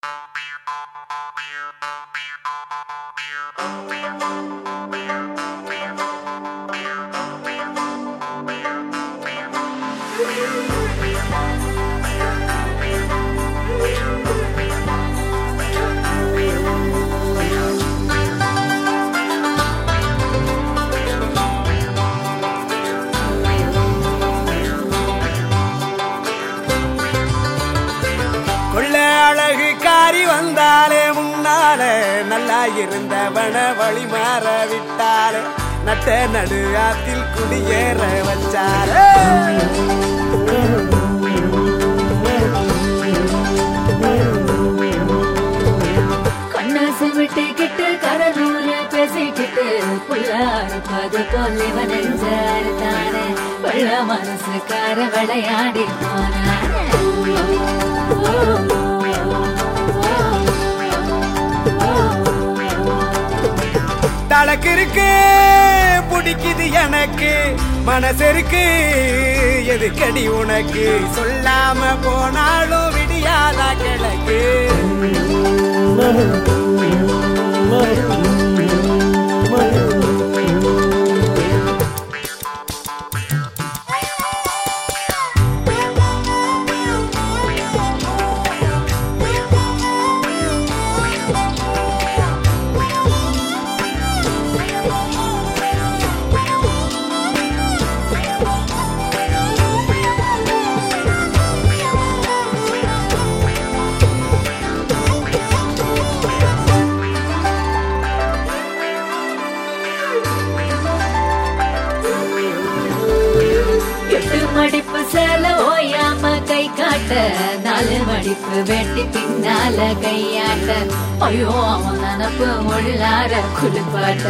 கொள்ள அழகு காரி வந்தாலே முன்னாலே நல்லா இருந்தவன வழி மாற விட்டாலே நட்ட நடு ஆத்தில் குடியேற வச்சாரே கண்ணாசு விட்டுக்கிட்டு கடலூர பேசிக்கிட்டு புள்ளாரு பது போல நெஞ்சாரு தானே வெள்ள மனசுக்கார விளையாடி போனானே தலக்கு இருக்கு பிடிக்குது எனக்கு மனசருக்கு எதுக்கடி உனக்கு சொல்லாம போனாலும் விடியாதா கிழக்கு எட்டு மடிப்பு சேல ஓயாம கை காட்ட நாலு மடிப்பு வெட்டி பின்னால கையாட்ட ஐயோ அவன் நினப்பு உள்ளார குளிப்பாட்ட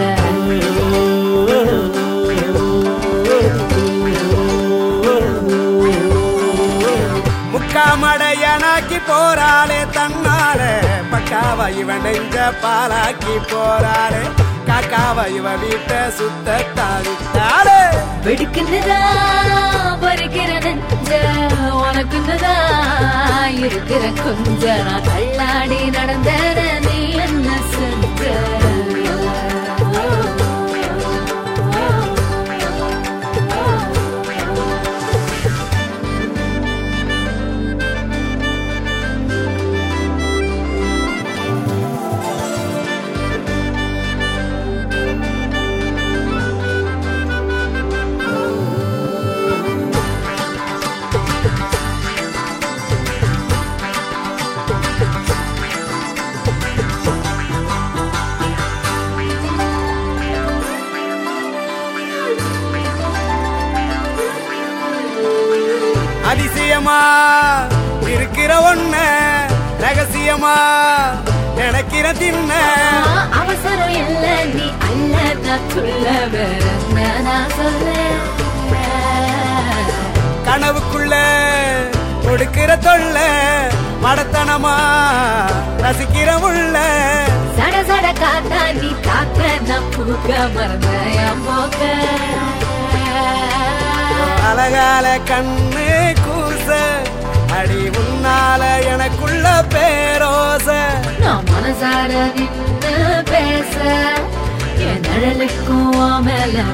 முக்காமடையனாக்கி போறாளே தன்னாலே பக்காவ இவன் நெஞ்ச பாலாக்கி போறாளே காக்காவ இவ வீட்டை சுத்த தாவிட்டாளே வெடுக்குன்னதா பறிக்கிற நெஞ்ச உனக்குன்னதா இருக்கிற கொஞ்ச நான் தள்ளாடி நடந்தேன நீ என்ன செஞ்ச அதிசயமா இருக்கிற ஒண்ண ரகசியமா நினைக்கிற தின்ன அவசரம் இல்ல நீ அல்ல நான் சொல்ல வேற என்ன நான் சொல்ல கனவுக்குள்ள கொடுக்கிற தொல்ல மடத்தனமா ரசிக்கிற உள்ள சட சட காத்தா நீ காக்க நான் பூக்க மறந்த என் போக்க அழகால கண்ணு கூச அடி உன்னால எனக்குள்ள பேரோச நான் மனசார நின்னு பேச என் நிழலுக்கும் உன் மேல